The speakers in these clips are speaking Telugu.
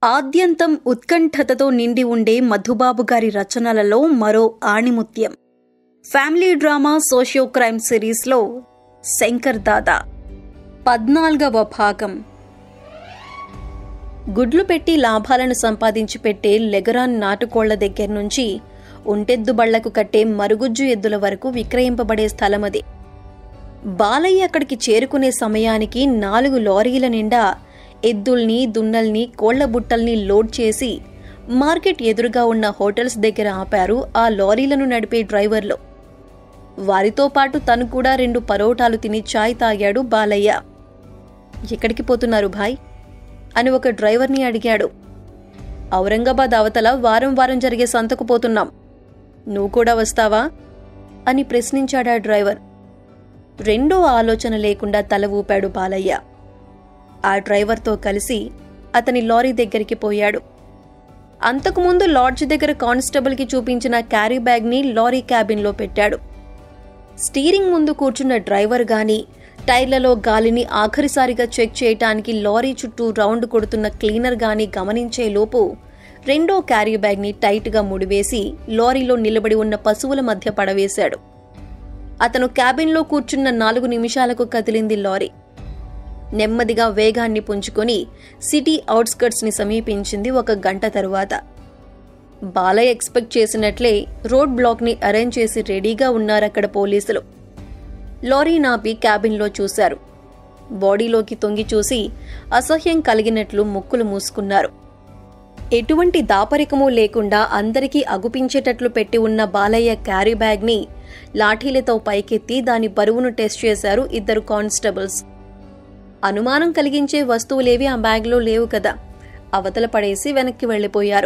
ఆద్యంతం ఉత్కంఠతతో నిండి ఉండే మధుబాబు గారి రచనలలో మరో ఆణిముత్యం ఫ్యామిలీ డ్రామా సోషియో క్రైమ్ సిరీస్లో శంకర్ దాదా పద్నాలుగవ భాగం గుడ్లు పెట్టి లాభాలను సంపాదించి పెట్టే లెగరాన్ నాటుకోళ్ల దగ్గర నుంచి ఒంటెద్దు బళ్లకు కట్టే మరుగుజ్జు ఎద్దుల వరకు విక్రయింపబడే స్థలం అది బాలయ్య అక్కడికి చేరుకునే సమయానికి నాలుగు లారీల నిండా ఎద్దుల్ని దున్నల్ని కోళ్ల బుట్టల్ని లోడ్ చేసి మార్కెట్ ఎదురుగా ఉన్న హోటల్స్ దగ్గర ఆపారు ఆ లారీలను నడిపే డ్రైవర్లు వారితో పాటు తను కూడా రెండు పరోటాలు తిని చాయ్ తాగాడు బాలయ్య ఎక్కడికి పోతున్నారు భాయ్ అని ఒక డ్రైవర్ని అడిగాడు ఔరంగాబాద్ అవతల వారం వారం జరిగే సంతకు పోతున్నాం నువ్వు కూడా వస్తావా అని ప్రశ్నించాడా డ్రైవర్ రెండో ఆలోచన లేకుండా తల ఊపాడు బాలయ్య ఆ డ్రైవర్తో కలిసి అతని లారీ దగ్గరికి పోయాడు అంతకుముందు లాడ్జ్ దగ్గర కానిస్టేబుల్కి చూపించిన క్యారీ బ్యాగ్ని లారీ క్యాబిన్లో పెట్టాడు స్టీరింగ్ ముందు కూర్చున్న డ్రైవర్ గాని టైర్లలో గాలిని ఆఖరిసారిగా చెక్ చేయటానికి లారీ చుట్టూ రౌండ్ కొడుతున్న క్లీనర్ గాని గమనించే లోపు రెండో క్యారీ బ్యాగ్ని టైట్గా ముడివేసి లారీలో నిలబడి ఉన్న పశువుల మధ్య పడవేశాడు అతను క్యాబిన్లో కూర్చున్న నాలుగు నిమిషాలకు కదిలింది లారీ నెమ్మదిగా వేగాన్ని పుంజుకొని సిటీ అవుట్స్కర్ట్స్ని సమీపించింది ఒక గంట తరువాత బాలయ్య ఎక్స్పెక్ట్ చేసినట్లే రోడ్ బ్లాక్ని అరేంజ్ చేసి రెడీగా ఉన్నారక్కడ పోలీసులు లారీ నాపి క్యాబిన్లో చూశారు బాడీలోకి తొంగి చూసి అసహ్యం కలిగినట్లు ముక్కులు మూసుకున్నారు ఎటువంటి దాపరికము లేకుండా అందరికీ అగుపించేటట్లు పెట్టి ఉన్న బాలయ్య క్యారీ బ్యాగ్ని లాఠీలతో పైకెత్తి దాని బరువును టెస్ట్ చేశారు ఇద్దరు కానిస్టేబుల్స్ అనుమానం కలిగించే వస్తువులేవి ఆ బ్యాగ్లో లేవు కదా అవతల పడేసి వెనక్కి వెళ్ళిపోయారు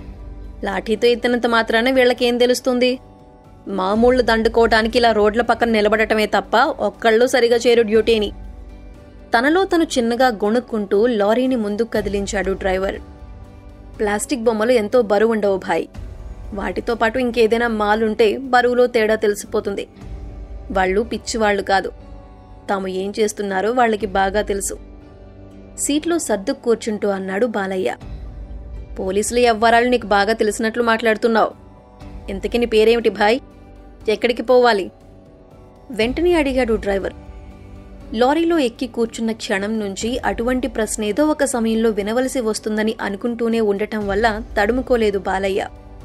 లాఠీతో ఎత్తినంత మాత్రాన వీళ్ళకేం తెలుస్తుంది మామూళ్ళు దండుకోవటానికి ఇలా రోడ్ల పక్కన నిలబడటమే తప్ప ఒక్కళ్ళు సరిగా చేరు డ్యూటీని తనలో తను చిన్నగా గొణుక్కుంటూ లారీని ముందుకు కదిలించాడు డ్రైవర్ ప్లాస్టిక్ బొమ్మలు ఎంతో బరువు ఉండవు భాయ్ వాటితో పాటు ఇంకేదైనా మాలుంటే బరువులో తేడా తెలిసిపోతుంది వాళ్ళు పిచ్చివాళ్లు కాదు తాము ఏం చేస్తున్నారో వాళ్ళకి బాగా తెలుసు సీట్లో సర్దు కూర్చుంటూ అన్నాడు బాలయ్య పోలీసులు ఎవ్వరాలు నీకు బాగా తెలిసినట్లు మాట్లాడుతున్నావు ఇంతకీ నీ పేరేమిటి భాయ్ ఎక్కడికి పోవాలి వెంటనే అడిగాడు డ్రైవర్ లారీలో ఎక్కి కూర్చున్న క్షణం నుంచి అటువంటి ప్రశ్న ఏదో ఒక సమయంలో వినవలసి వస్తుందని అనుకుంటూనే ఉండటం వల్ల తడుముకోలేదు బాలయ్య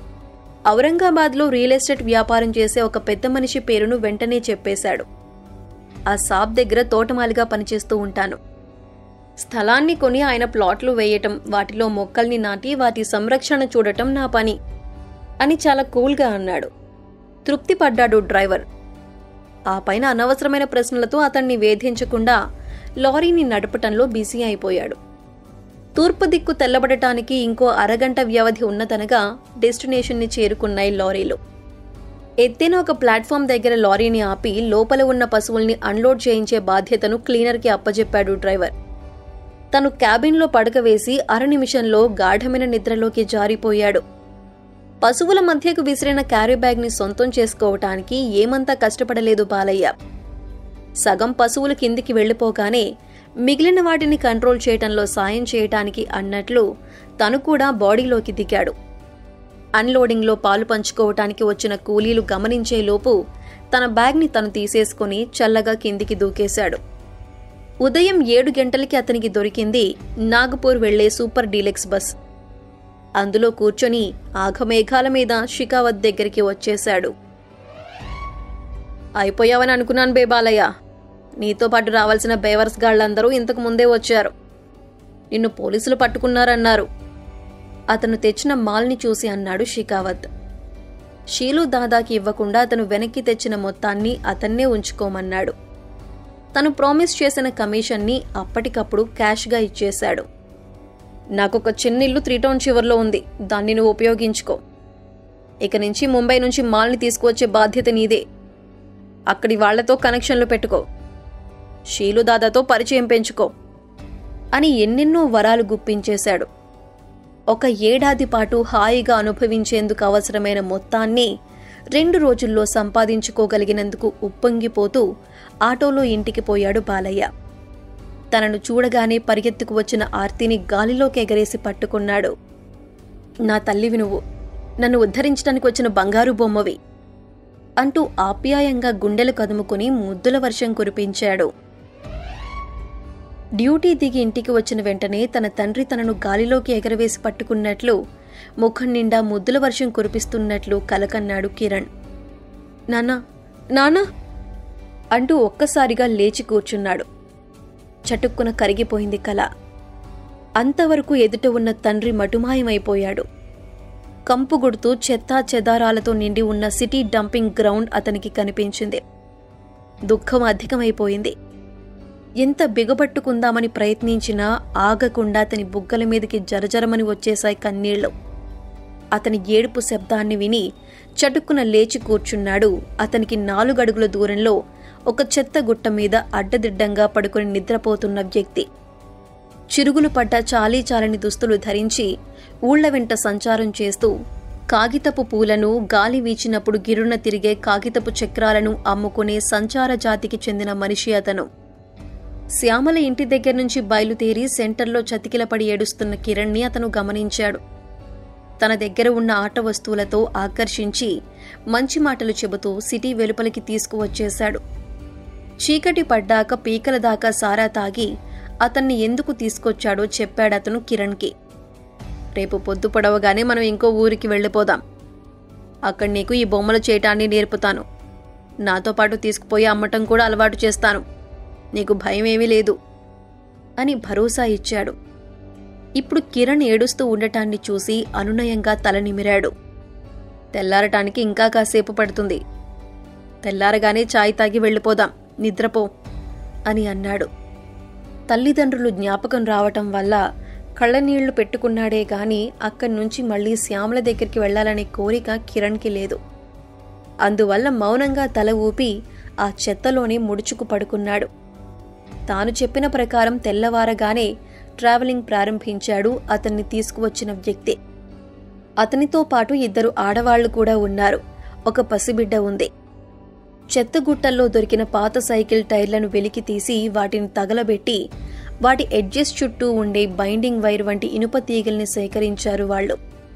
ఔరంగాబాద్లో రియల్ ఎస్టేట్ వ్యాపారం చేసే ఒక పెద్ద మనిషి పేరును వెంటనే చెప్పేశాడు ఆ సాబ్ దగ్గర తోటమాలిగా పనిచేస్తూ ఉంటాను స్థలాన్ని కొని ఆయన ప్లాట్లు వేయటం వాటిలో మొక్కల్ని నాటి వాటి సంరక్షణ చూడటం నా పని అని చాలా కూల్గా అన్నాడు తృప్తి పడ్డాడు డ్రైవర్ ఆ పైన అనవసరమైన ప్రశ్నలతో అతన్ని వేధించకుండా లారీని నడపటంలో బిజీ అయిపోయాడు తూర్పు దిక్కు తెల్లబడటానికి ఇంకో అరగంట వ్యవధి ఉన్నదనగా డెస్టినేషన్ని చేరుకున్నాయి లారీలు ఎత్తైన ఒక ప్లాట్ఫామ్ దగ్గర లారీని ఆపి లోపల ఉన్న పశువుల్ని అన్లోడ్ చేయించే బాధ్యతను క్లీనర్కి అప్పజెప్పాడు డ్రైవర్ తను క్యాబిన్లో పడక వేసి అర నిమిషంలో గాఢమైన నిద్రలోకి జారిపోయాడు పశువుల మధ్యకు విసిరిన క్యారీ బ్యాగ్ని సొంతం చేసుకోవటానికి ఏమంతా కష్టపడలేదు బాలయ్య సగం పశువులు కిందికి వెళ్లిపోగానే మిగిలిన వాటిని కంట్రోల్ చేయటంలో సాయం చేయటానికి అన్నట్లు తను కూడా బాడీలోకి దిగాడు అన్లోడింగ్లో పాలు పంచుకోవటానికి వచ్చిన కూలీలు గమనించేలోపు తన బ్యాగ్ని తను తీసేసుకుని చల్లగా కిందికి దూకేశాడు ఉదయం ఏడు గంటలకి అతనికి దొరికింది నాగపూర్ వెళ్లే సూపర్ డీలెక్స్ బస్ అందులో కూర్చొని ఆఘమేఘాల మీద షికావత్ దగ్గరికి వచ్చేశాడు అయిపోయావని అనుకున్నాను బేబాలయ్య నీతో పాటు రావాల్సిన బేవర్స్ గాళ్లందరూ ఇంతకు ముందే వచ్చారు నిన్ను పోలీసులు పట్టుకున్నారన్నారు అతను తెచ్చిన మాల్ని చూసి అన్నాడు షికావత్ షీలు దాదాకి ఇవ్వకుండా అతను వెనక్కి తెచ్చిన మొత్తాన్ని అతన్నే ఉంచుకోమన్నాడు తను ప్రామిస్ చేసిన కమిషన్ని అప్పటికప్పుడు క్యాష్గా ఇచ్చేశాడు నాకొక చిన్న ఇల్లు త్రీ టౌన్ చివర్లో ఉంది దాన్ని నువ్వు ఉపయోగించుకో ఇక నుంచి ముంబై నుంచి మాల్ని తీసుకువచ్చే బాధ్యత నీదే అక్కడి వాళ్లతో కనెక్షన్లు పెట్టుకో షీలు దాదాతో పరిచయం పెంచుకో అని ఎన్నెన్నో వరాలు గుప్పించేశాడు ఒక ఏడాది పాటు హాయిగా అనుభవించేందుకు అవసరమైన మొత్తాన్ని రెండు రోజుల్లో సంపాదించుకోగలిగినందుకు ఉప్పొంగిపోతూ ఆటోలో ఇంటికి పోయాడు బాలయ్య తనను చూడగానే పరిగెత్తుకు వచ్చిన ఆర్తిని గాలిలోకి ఎగరేసి పట్టుకున్నాడు నా తల్లివి నువ్వు నన్ను ఉద్ధరించడానికి వచ్చిన బంగారు బొమ్మవి అంటూ ఆప్యాయంగా గుండెలు కదుముకుని ముద్దుల వర్షం కురిపించాడు డ్యూటీ దిగి ఇంటికి వచ్చిన వెంటనే తన తండ్రి తనను గాలిలోకి ఎగరవేసి పట్టుకున్నట్లు ముఖం నిండా ముద్దుల వర్షం కురిపిస్తున్నట్లు కలకన్నాడు కిరణ్ నాన్నా నానా అంటూ ఒక్కసారిగా లేచి కూర్చున్నాడు చటుక్కున కరిగిపోయింది కల అంతవరకు ఎదుట ఉన్న తండ్రి మటుమాయమైపోయాడు కంపుగొడుతూ చెత్తా చెదారాలతో నిండి ఉన్న సిటీ డంపింగ్ గ్రౌండ్ అతనికి కనిపించింది దుఃఖం అధికమైపోయింది ఎంత బిగబట్టుకుందామని ప్రయత్నించినా ఆగకుండా అతని బుగ్గల మీదకి జరజరమని వచ్చేశాయి కన్నీళ్లు అతని ఏడుపు శబ్దాన్ని విని చటుక్కున లేచి కూర్చున్నాడు అతనికి నాలుగడుగుల దూరంలో ఒక చెత్త గుట్ట మీద అడ్డదిడ్డంగా పడుకుని నిద్రపోతున్న వ్యక్తి చిరుగులు పడ్డ చాలీ చాలని దుస్తులు ధరించి ఊళ్ల వెంట సంచారం చేస్తూ కాగితపు పూలను గాలి వీచినప్పుడు గిరున తిరిగే కాగితపు చక్రాలను అమ్ముకునే సంచార జాతికి చెందిన మనిషి అతను శ్యామల ఇంటి దగ్గర నుంచి బయలుదేరి సెంటర్లో చతికిలపడి ఏడుస్తున్న కిరణ్ని అతను గమనించాడు తన దగ్గర ఉన్న ఆట వస్తువులతో ఆకర్షించి మంచి మాటలు చెబుతూ సిటీ వెలుపలికి తీసుకువచ్చేశాడు చీకటి పడ్డాక పీకల దాకా సారా తాగి అతన్ని ఎందుకు తీసుకొచ్చాడో చెప్పాడతను కిరణ్కి రేపు పొద్దు పొడవగానే మనం ఇంకో ఊరికి వెళ్ళిపోదాం అక్కడ నీకు ఈ బొమ్మలు చేయటాన్ని నేర్పుతాను నాతో పాటు తీసుకుపోయి అమ్మటం కూడా అలవాటు చేస్తాను నీకు భయమేమీ లేదు అని భరోసా ఇచ్చాడు ఇప్పుడు కిరణ్ ఏడుస్తూ ఉండటాన్ని చూసి అనునయంగా తల నిమిరాడు తెల్లారటానికి ఇంకా కాసేపు పడుతుంది తెల్లారగానే చాయ్ తాగి వెళ్ళిపోదాం నిద్రపో అని అన్నాడు తల్లిదండ్రులు జ్ఞాపకం రావటం వల్ల కళ్ళనీళ్లు పెట్టుకున్నాడే గాని అక్కడి నుంచి మళ్ళీ శ్యామల దగ్గరికి వెళ్లాలనే కోరిక కిరణ్కి లేదు అందువల్ల మౌనంగా తల ఊపి ఆ చెత్తలోనే ముడుచుకు పడుకున్నాడు తాను చెప్పిన ప్రకారం తెల్లవారగానే ట్రావెలింగ్ ప్రారంభించాడు అతన్ని తీసుకువచ్చిన వ్యక్తి అతనితో పాటు ఇద్దరు ఆడవాళ్లు కూడా ఉన్నారు ఒక పసిబిడ్డ ఉంది చెత్తగుట్టల్లో దొరికిన పాత సైకిల్ టైర్లను వెలికి తీసి వాటిని తగలబెట్టి వాటి ఎడ్జెస్ చుట్టూ ఉండే బైండింగ్ వైర్ వంటి ఇనుప తీగల్ని సేకరించారు వాళ్ళు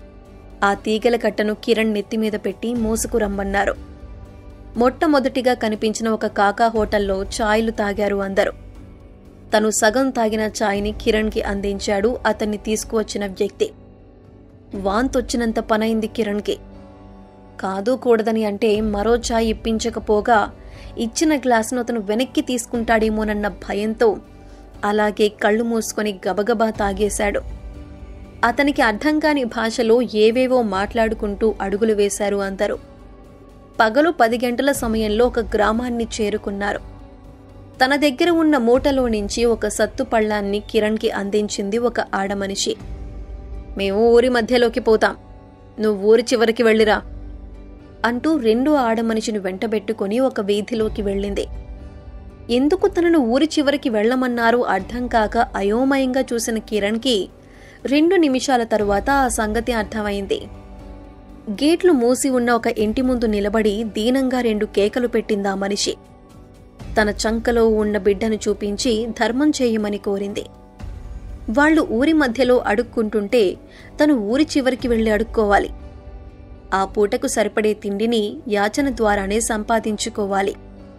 ఆ తీగల కట్టను కిరణ్ నెత్తిమీద పెట్టి మోసుకు రమ్మన్నారు మొట్టమొదటిగా కనిపించిన ఒక కాకా హోటల్లో ఛాయ్లు తాగారు అందరూ తను సగం తాగిన ఛాయ్ని కిరణ్కి అందించాడు అతన్ని తీసుకువచ్చిన వ్యక్తి వాంతొచ్చినంత పనైంది కిరణ్కి కాదు కూడదని అంటే మరో ఛాయ్ ఇప్పించకపోగా ఇచ్చిన గ్లాసును అతను వెనక్కి తీసుకుంటాడేమోనన్న భయంతో అలాగే కళ్ళు మూసుకొని గబగబా తాగేశాడు అతనికి అర్థం కాని భాషలో ఏవేవో మాట్లాడుకుంటూ అడుగులు వేశారు అందరూ పగలు పది గంటల సమయంలో ఒక గ్రామాన్ని చేరుకున్నారు తన దగ్గర ఉన్న మూటలో నుంచి ఒక సత్తు పళ్ళాన్ని కిరణ్కి అందించింది ఒక ఆడమనిషి మేము ఊరి మధ్యలోకి పోతాం నువ్వు ఊరి చివరికి వెళ్ళిరా అంటూ రెండు ఆడమనిషిని వెంటబెట్టుకుని ఒక వీధిలోకి వెళ్ళింది ఎందుకు తనను ఊరి చివరికి వెళ్ళమన్నారో అర్థం కాక అయోమయంగా చూసిన కిరణ్కి రెండు నిమిషాల తరువాత ఆ సంగతి అర్థమైంది గేట్లు మూసి ఉన్న ఒక ఇంటి ముందు నిలబడి దీనంగా రెండు కేకలు పెట్టిందా మనిషి తన చంకలో ఉన్న బిడ్డను చూపించి ధర్మం చేయమని కోరింది వాళ్ళు ఊరి మధ్యలో అడుక్కుంటుంటే తను ఊరి చివరికి వెళ్ళి అడుక్కోవాలి ఆ పూటకు సరిపడే తిండిని యాచన ద్వారానే సంపాదించుకోవాలి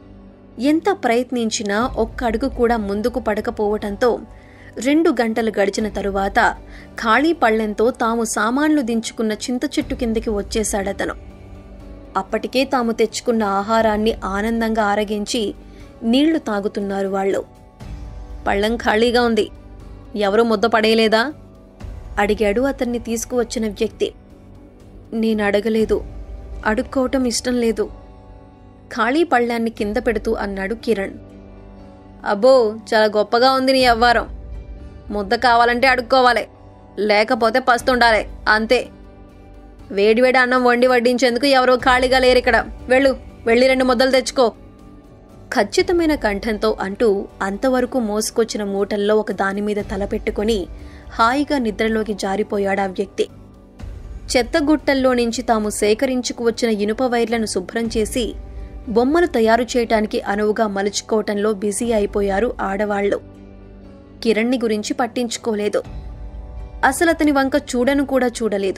ఎంత ప్రయత్నించినా ఒక్క అడుగు కూడా ముందుకు పడకపోవటంతో రెండు గంటలు గడిచిన తరువాత ఖాళీ పళ్లెంతో తాము సామాన్లు దించుకున్న చింత చెట్టు కిందకి వచ్చేశాడతను అప్పటికే తాము తెచ్చుకున్న ఆహారాన్ని ఆనందంగా ఆరగించి నీళ్లు తాగుతున్నారు వాళ్ళు పళ్ళెం ఖాళీగా ఉంది ఎవరూ ముద్ద పడేయలేదా అడిగాడు అతన్ని తీసుకువచ్చిన వ్యక్తి నేను అడగలేదు అడుక్కోవటం ఇష్టం లేదు ఖాళీ పళ్ళాన్ని కింద పెడుతూ అన్నాడు కిరణ్ అబ్బో చాలా గొప్పగా ఉంది నీ అవ్వారం ముద్ద కావాలంటే అడుక్కోవాలి లేకపోతే పస్తుండాలి అంతే వేడివేడి అన్నం వండి వడ్డించేందుకు ఎవరో ఖాళీగా లేరు ఇక్కడ వెళ్ళు వెళ్ళి రెండు ముద్దలు తెచ్చుకో ఖచ్చితమైన కంఠంతో అంటూ అంతవరకు మోసుకొచ్చిన మూటల్లో ఒక దాని మీద తలపెట్టుకుని హాయిగా నిద్రలోకి జారిపోయాడు ఆ వ్యక్తి చెత్తగుట్టల్లో నుంచి తాము సేకరించుకు వచ్చిన ఇనుప వైర్లను శుభ్రం చేసి బొమ్మలు తయారు చేయటానికి అనువుగా మలుచుకోవటంలో బిజీ అయిపోయారు ఆడవాళ్లు కిరణ్ని గురించి పట్టించుకోలేదు అసలు అతని వంక చూడను కూడా చూడలేదు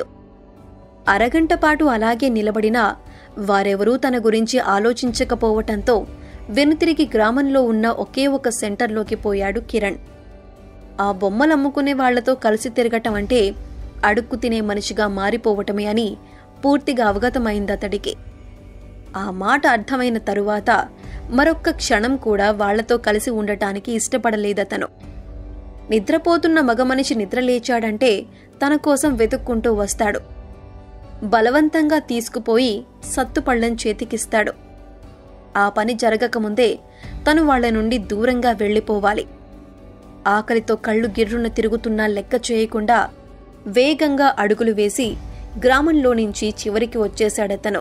అరగంట పాటు అలాగే నిలబడినా వారెవరూ తన గురించి ఆలోచించకపోవటంతో వెనుతిరిగి గ్రామంలో ఉన్న ఒకే ఒక సెంటర్లోకి పోయాడు కిరణ్ ఆ బొమ్మలు అమ్ముకునే వాళ్లతో కలిసి తిరగటం అంటే అడుక్కు తినే మనిషిగా మారిపోవటమే అని పూర్తిగా అవగతమైందతడికి ఆ మాట అర్థమైన తరువాత మరొక్క క్షణం కూడా వాళ్లతో కలిసి ఉండటానికి ఇష్టపడలేదతను నిద్రపోతున్న మగమనిషి నిద్రలేచాడంటే తన కోసం వెతుక్కుంటూ వస్తాడు బలవంతంగా తీసుకుపోయి సత్తుపళ్ళం చేతికిస్తాడు ఆ పని జరగకముందే తను వాళ్ల నుండి దూరంగా వెళ్ళిపోవాలి ఆకలితో కళ్ళు గిర్రున తిరుగుతున్నా లెక్క చేయకుండా వేగంగా అడుగులు వేసి గ్రామంలో నుంచి చివరికి వచ్చేశాడతను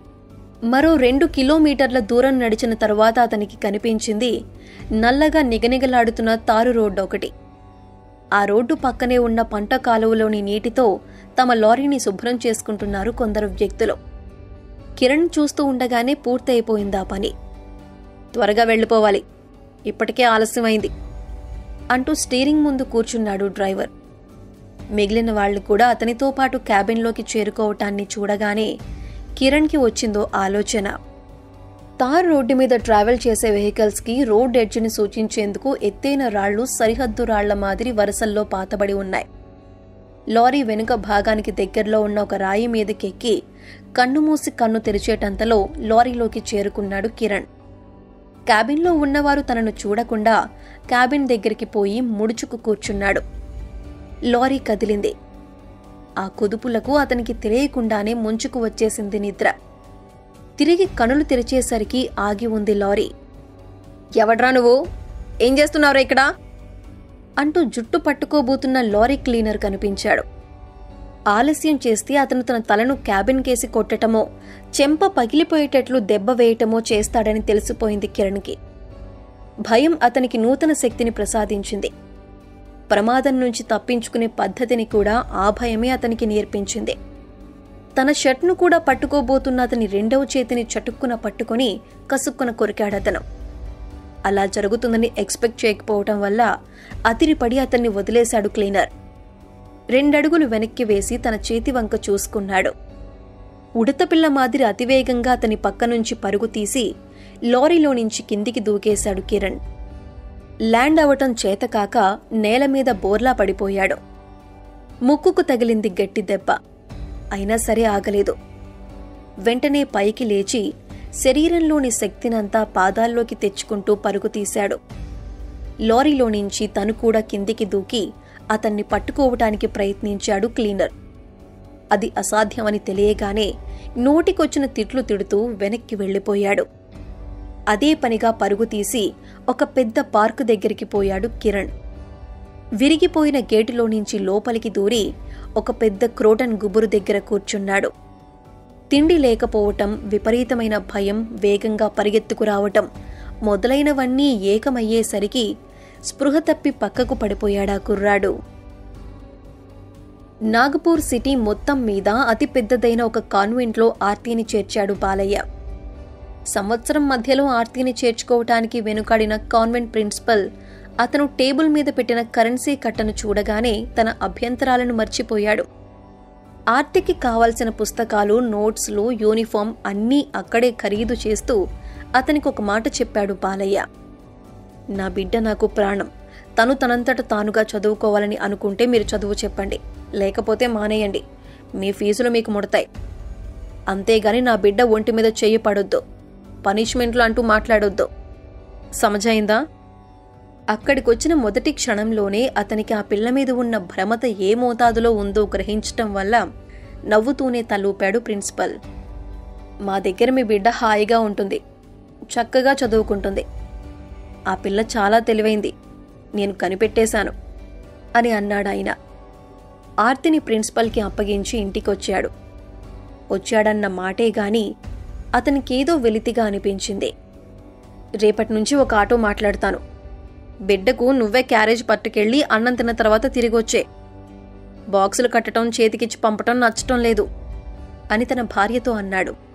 మరో రెండు కిలోమీటర్ల దూరం నడిచిన తరువాత అతనికి కనిపించింది నల్లగా నిగనిగలాడుతున్న తారు రోడ్డు ఒకటి ఆ రోడ్డు పక్కనే ఉన్న పంట కాలువలోని నీటితో తమ లారీని శుభ్రం చేసుకుంటున్నారు కొందరు వ్యక్తులు కిరణ్ చూస్తూ ఉండగానే పూర్తయిపోయిందా పని త్వరగా వెళ్ళిపోవాలి ఇప్పటికే ఆలస్యమైంది అంటూ స్టీరింగ్ ముందు కూర్చున్నాడు డ్రైవర్ మిగిలిన వాళ్ళు కూడా అతనితో పాటు క్యాబిన్లోకి చేరుకోవటాన్ని చూడగానే కిరణ్కి వచ్చిందో ఆలోచన తార్ రోడ్డు మీద ట్రావెల్ చేసే వెహికల్స్కి రోడ్ ఎడ్జ్ని సూచించేందుకు ఎత్తైన రాళ్లు సరిహద్దు రాళ్ల మాదిరి వరుసల్లో పాతబడి ఉన్నాయి లారీ వెనుక భాగానికి దగ్గరలో ఉన్న ఒక రాయి మీదకెక్కి కన్ను మూసి కన్ను తెరిచేటంతలో లారీలోకి చేరుకున్నాడు కిరణ్ క్యాబిన్లో ఉన్నవారు తనను చూడకుండా క్యాబిన్ దగ్గరికి పోయి ముడుచుకు కూర్చున్నాడు లారీ కదిలింది ఆ కుదుపులకు అతనికి తెలియకుండానే ముంచుకు వచ్చేసింది నిద్ర తిరిగి కనులు తెరిచేసరికి ఆగి ఉంది లారీ ఎవడ్రా నువ్వు ఏం చేస్తున్నావురా ఇక్కడ అంటూ జుట్టు పట్టుకోబోతున్న లారీ క్లీనర్ కనిపించాడు ఆలస్యం చేస్తే అతను తన తలను క్యాబిన్ కేసి కొట్టటమో చెంప పగిలిపోయేటట్లు దెబ్బ వేయటమో చేస్తాడని తెలిసిపోయింది కిరణ్కి భయం అతనికి నూతన శక్తిని ప్రసాదించింది ప్రమాదం నుంచి తప్పించుకునే పద్ధతిని కూడా ఆ భయమే అతనికి నేర్పించింది తన షర్ట్ను కూడా పట్టుకోబోతున్న అతని రెండవ చేతిని చటుక్కున పట్టుకొని కసుక్కున కొరికాడతను అలా జరుగుతుందని ఎక్స్పెక్ట్ చేయకపోవటం వల్ల అతిరిపడి అతన్ని వదిలేశాడు క్లీనర్ రెండడుగులు వెనక్కి వేసి తన చేతి వంక చూసుకున్నాడు ఉడతపిల్ల మాదిరి అతివేగంగా అతని పక్క నుంచి పరుగు తీసి లారీలో నుంచి కిందికి దూకేశాడు కిరణ్ ల్యాండ్ అవటం చేతకాక నేల మీద బోర్లా పడిపోయాడు ముక్కుకు తగిలింది గట్టి దెబ్బ అయినా సరే ఆగలేదు వెంటనే పైకి లేచి శరీరంలోని శక్తినంతా పాదాల్లోకి తెచ్చుకుంటూ పరుగు తీశాడు లారీలో నుంచి తను కూడా కిందికి దూకి అతన్ని పట్టుకోవటానికి ప్రయత్నించాడు క్లీనర్ అది అసాధ్యమని తెలియగానే నోటికొచ్చిన తిట్లు తిడుతూ వెనక్కి వెళ్ళిపోయాడు అదే పనిగా పరుగు తీసి ఒక పెద్ద పార్కు దగ్గరికి పోయాడు కిరణ్ విరిగిపోయిన గేటులో నుంచి లోపలికి దూరి ఒక పెద్ద క్రోటన్ గుబురు దగ్గర కూర్చున్నాడు తిండి లేకపోవటం విపరీతమైన భయం వేగంగా పరిగెత్తుకురావటం మొదలైనవన్నీ ఏకమయ్యేసరికి స్పృహ తప్పి పక్కకు పడిపోయాడా కుర్రాడు నాగపూర్ సిటీ మొత్తం మీద అతి పెద్దదైన ఒక కాన్వెంట్లో ఆర్తిని చేర్చాడు బాలయ్య సంవత్సరం మధ్యలో ఆర్తిని చేర్చుకోవటానికి వెనుకాడిన కాన్వెంట్ ప్రిన్సిపల్ అతను టేబుల్ మీద పెట్టిన కరెన్సీ కట్టను చూడగానే తన అభ్యంతరాలను మర్చిపోయాడు ఆర్తికి కావాల్సిన పుస్తకాలు నోట్స్లు యూనిఫామ్ అన్నీ అక్కడే ఖరీదు చేస్తూ అతనికి ఒక మాట చెప్పాడు బాలయ్య నా బిడ్డ నాకు ప్రాణం తను తనంతట తానుగా చదువుకోవాలని అనుకుంటే మీరు చదువు చెప్పండి లేకపోతే మానేయండి మీ ఫీజులు మీకు ముడతాయి అంతేగాని నా బిడ్డ ఒంటి మీద చెయ్యి పడొద్దు పనిష్మెంట్లు అంటూ మాట్లాడొద్దు సమజైందా అక్కడికొచ్చిన మొదటి క్షణంలోనే అతనికి ఆ పిల్ల మీద ఉన్న భ్రమత ఏ మోతాదులో ఉందో గ్రహించటం వల్ల నవ్వుతూనే తలూపాడు ప్రిన్సిపల్ మా దగ్గర మీ బిడ్డ హాయిగా ఉంటుంది చక్కగా చదువుకుంటుంది ఆ పిల్ల చాలా తెలివైంది నేను కనిపెట్టేశాను అని అన్నాడాయన ఆర్తిని ప్రిన్సిపల్కి అప్పగించి ఇంటికొచ్చాడు వచ్చాడన్న మాటే గాని అతనికేదో వెలితిగా అనిపించింది రేపటి నుంచి ఒక ఆటో మాట్లాడతాను బిడ్డకు నువ్వే క్యారేజ్ పట్టుకెళ్ళి అన్నం తిన్న తర్వాత తిరిగొచ్చే బాక్సులు కట్టడం చేతికిచ్చి పంపటం నచ్చటం లేదు అని తన భార్యతో అన్నాడు